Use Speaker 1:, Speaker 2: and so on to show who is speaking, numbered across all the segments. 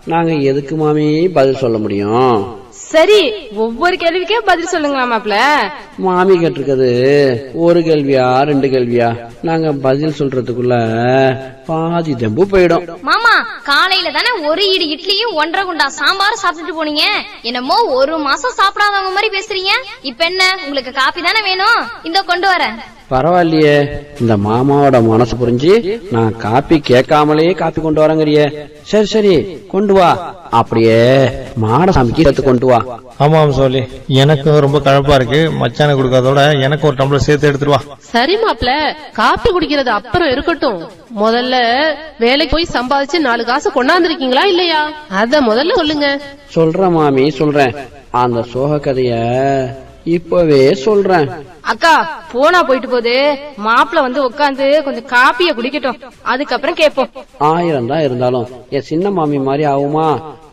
Speaker 1: நாங்க எதுக்கு மாமி பதில் சொல்ல முடியும்
Speaker 2: சரி ஒவ்வொரு கேள்விக்கே பதில் சொல்லுங்களா மாப்ள
Speaker 1: மாமி கேட்டிருக்கிறது ஒரு கேள்வியா ரெண்டு கேள்வியா நாங்க பதில் சொல்றதுக்குள்ள பாதி தெம்பு போயிடும்
Speaker 3: மாமா காலையில தானே ஒரு இடி இட்லியும் ஒன்றரை குண்டா சாம்பார் சாப்பிட்டுட்டு போனீங்க என்னமோ ஒரு மாசம் சாப்பிடாதவங்க மாதிரி பேசுறீங்க இப்ப என்ன உங்களுக்கு காப்பி தானே வேணும் இந்த கொண்டு வரேன்
Speaker 1: பரவாயில்லையே இந்த மாமாவோட மனசு புரிஞ்சு நான் காப்பி கேட்காமலே காப்பி கொண்டு வரேங்கறியே சரி சரி கொண்டு வா அப்படியே மாடசாமிக்கு சேர்த்து கொண்டு வா
Speaker 4: ஆமாம் சோழி எனக்கும் ரொம்ப கழப்பா இருக்கு மச்சானை கொடுக்கறதோட எனக்கு ஒரு டம்ளர் சேர்த்து எடுத்துட்டு வா
Speaker 5: சரி மாப்ள காப்பி குடிக்கிறது அப்புறம் இருக்கட்டும் முதல்ல வேலைக்கு போய் சம்பாதிச்சு நாலு காசு கொண்டாந்துருக்கீங்களா இல்லையா அத முதல்ல சொல்லுங்க
Speaker 1: சொல்றேன் மாமி சொல்றேன் அந்த சோக கதைய இப்பவே சொல்றேன்
Speaker 2: அக்கா போனா போயிட்டு போகுது மாப்பிள வந்து உட்காந்து கொஞ்சம் காப்பிய குடிக்கட்டும் அதுக்கப்புறம் கேப்போம்
Speaker 1: ஆயிரம் தான் இருந்தாலும் என் சின்ன மாமி மாதிரி ஆகுமா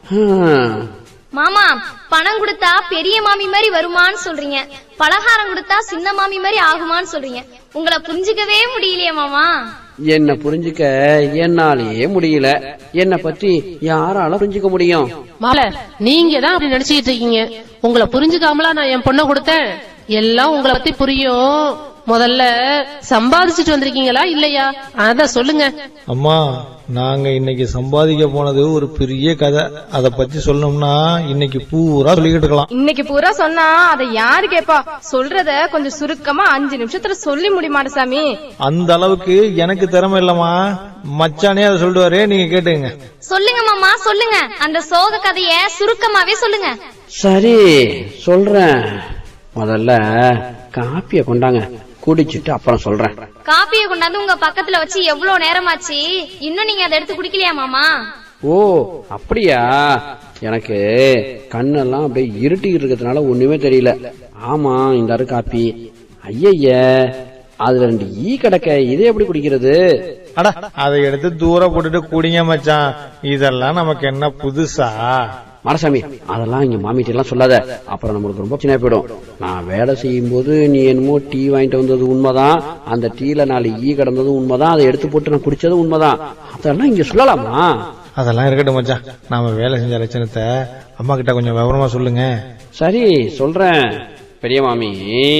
Speaker 1: ஹம்.
Speaker 3: மாமா பணம் கொடுத்தா பெரிய மாமி மாதிரி வருமான்னு சொல்றீங்க பலகாரம் கொடுத்தா சின்ன மாமி மாதிரி ஆகுமான்னு சொல்றீங்க உங்களை புரிஞ்சுக்கவே முடியலையே மாமா
Speaker 1: என்ன புரிஞ்சுக்க என்னாலேயே முடியல என்ன பத்தி யாரால புரிஞ்சுக்க முடியும்
Speaker 5: மாப்ள நீங்க தான் அப்படி நினைச்சுக்கிட்டு இருக்கீங்க உங்களை புரிஞ்சுக்காமலா நான் என் பொண்ணை கொடுத்தேன் எல்லாம் உங்களை பத்தி புரியும் முதல்ல சம்பாதிச்சுட்டு வந்திருக்கீங்களா இல்லையா அத சொல்லுங்க
Speaker 4: அம்மா நாங்க இன்னைக்கு சம்பாதிக்க போனது ஒரு பெரிய கதை அத பத்தி சொல்லணும்னா இன்னைக்கு பூரா சொல்லிக்கிட்டு இருக்கலாம்
Speaker 2: இன்னைக்கு பூரா சொன்னா அதை யாரு கேப்பா சொல்றத கொஞ்சம் சுருக்கமா அஞ்சு நிமிஷத்துல சொல்லி முடியுமாட சாமி
Speaker 4: அந்த அளவுக்கு எனக்கு திறமை இல்லம்மா மச்சானே அதை சொல்லுவாரு நீங்க கேட்டுங்க
Speaker 3: சொல்லுங்க மாமா சொல்லுங்க அந்த சோக கதைய சுருக்கமாவே சொல்லுங்க
Speaker 1: சரி சொல்றேன் முதல்ல காப்பிய கொண்டாங்க குடிச்சிட்டு அப்புறம் சொல்றேன்
Speaker 3: காப்பியை கொண்டாந்து உங்க பக்கத்துல வச்சு எவ்வளவு நேரமாச்சு இன்னும் நீங்க அதை எடுத்து குடிக்கலையா மாமா
Speaker 1: ஓ அப்படியா எனக்கு கண்ணெல்லாம் அப்படியே இருட்டிக்கிட்டு இருக்கிறதுனால ஒண்ணுமே தெரியல ஆமா இந்த அரு காப்பி ஐயய்ய அதுல ரெண்டு ஈ கிடக்க இதை எப்படி குடிக்கிறது
Speaker 4: அட அதை எடுத்து தூர போட்டுட்டு குடிங்க மச்சான் இதெல்லாம் நமக்கு என்ன புதுசா
Speaker 1: மரசாமி அதெல்லாம் இங்க மாமிட்ட எல்லாம் சொல்லாத அப்புறம் நம்மளுக்கு ரொம்ப சின்ன போயிடும் நான் வேலை செய்யும் போது நீ என்னமோ டீ வாங்கிட்டு வந்தது உண்மைதான் அந்த டீல நாலு ஈ கிடந்ததும் உண்மைதான் அதை எடுத்து போட்டு நான் குடிச்சதும் உண்மைதான் அதெல்லாம் இங்க சொல்லலாமா
Speaker 4: அதெல்லாம் இருக்கட்டும் மச்சான் நாம வேலை செஞ்ச லட்சணத்தை அம்மா கிட்ட கொஞ்சம் விவரமா சொல்லுங்க
Speaker 1: சரி சொல்றேன் பெரிய மாமி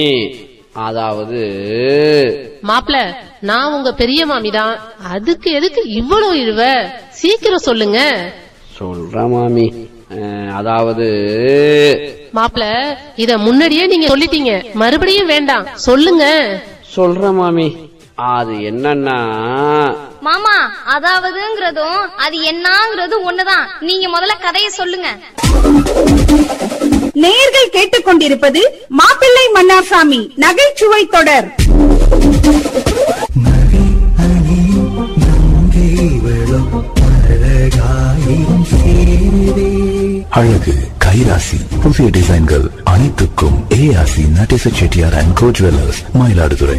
Speaker 1: அதாவது
Speaker 5: மாப்ள நான் உங்க பெரிய மாமிதான் அதுக்கு எதுக்கு இவ்வளவு இழுவ சீக்கிரம் சொல்லுங்க
Speaker 1: சொல்றேன் மாமி அஹ், அதாவது
Speaker 5: மாப்ள இத முன்னாடியே நீங்க சொல்லிட்டீங்க மறுபடியும் வேண்டாம் சொல்லுங்க
Speaker 1: சொல்றேன் மாமி அது என்னன்னா
Speaker 3: மாமா அதாவதுங்கிறதும் அது என்னங்கிறதும் ஒண்ணுதான் நீங்க முதல்ல கதைய சொல்லுங்க
Speaker 6: நேயர்கள் கேட்டுக்கொண்டிருப்பது மாப்பிள்ளை மன்னார்சாமி நகைச்சுவை தொடர்
Speaker 7: அழகு கைராசி புதிய டிசைன்கள் அனைத்துக்கும் ஏஆசி நட்டிச Chettiar and co jewellers Mayiladuthurai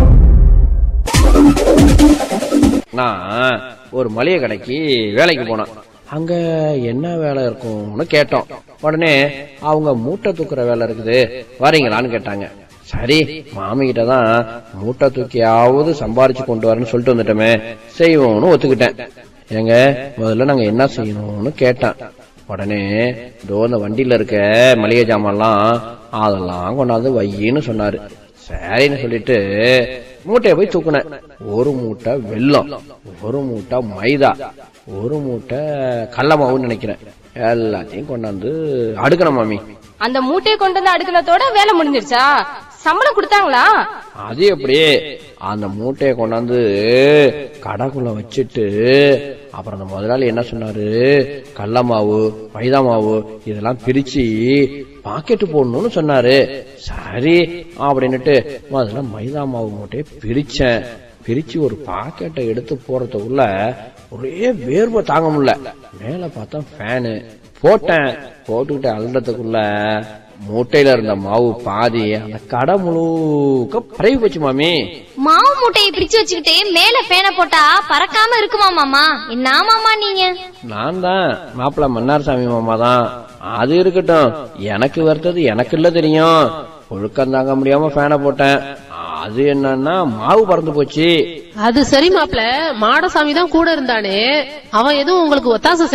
Speaker 1: நான் ஒரு மளிகை கடைக்கு வேலைக்கு போனேன் அங்க என்ன வேலை இருக்கும்னு கேட்டோம் உடனே அவங்க மூட்டை தூக்குற வேலை இருக்குது வரீங்களான்னு கேட்டாங்க சரி மாமி கிட்ட தான் மூட்டை தூக்கியாவது சம்பாரிச்சு கொண்டு வரேன்னு சொல்லிட்டு வந்துட்டோமே செய்வோம்னு ஒத்துக்கிட்டேன் ஏங்க முதல்ல நாங்க என்ன செய்யணும்னு கேட்டேன் உடனே இதோ இந்த வண்டியில இருக்க மளிகை ஜாமான்லாம் அதெல்லாம் கொண்டாந்து வையின்னு சொன்னாரு சரின்னு சொல்லிட்டு மூட்டையை போய் தூக்குனேன் ஒரு மூட்டை வெல்லம் ஒரு மூட்டை மைதா ஒரு மூட்டை கடல மாவுன்னு நினைக்கிறேன் எல்லாத்தையும் கொண்டாந்து அடுக்கணும் மாமி
Speaker 2: அந்த மூட்டையை கொண்டு வந்து அடுக்கினத்தோட வேலை முடிஞ்சிருச்சா சம்பளம் கொடுத்தாங்களா
Speaker 1: அது எப்படி அந்த மூட்டையை கொண்டாந்து கடைக்குள்ள வச்சுட்டு அப்புறம் அந்த முதலாளி என்ன சொன்னாரு கடல மாவு மைதா மாவு இதெல்லாம் பிரிச்சு பாக்கெட்டு போடணும்னு சொன்னாரு சரி அப்படின்னுட்டு முதல்ல மைதா மாவு மூட்டையை பிரிச்சேன் பிரிச்சு ஒரு பாக்கெட்டை எடுத்து போறதுக்குள்ள ஒரே வேர்வை தாங்க முடியல மேல பார்த்தா ஃபேனு போட்டேன் போட்டுக்கிட்டு அழுறதுக்குள்ள மூட்டையில இருந்த மாவு பாதி அந்த கடை முழுக்க பரவி போச்சு மாமி
Speaker 3: மாவு மூட்டையை பிரிச்சு வச்சுக்கிட்டு மேல பேனை போட்டா பறக்காம இருக்குமா மாமா என்ன மாமா நீங்க
Speaker 1: நான் தான் மாப்பிள்ள மன்னார் சாமி மாமா தான் அது இருக்கட்டும் எனக்கு வருத்தது எனக்கு இல்ல தெரியும் ஒழுக்கம் தாங்க முடியாம ஃபேனை போட்டேன் அது என்னன்னா மாவு பறந்து போச்சு
Speaker 5: அது சரி மாப்ள மாடசாமி தான் கூட இருந்தானே அவன் எதுவும் உங்களுக்கு ஒத்தாசை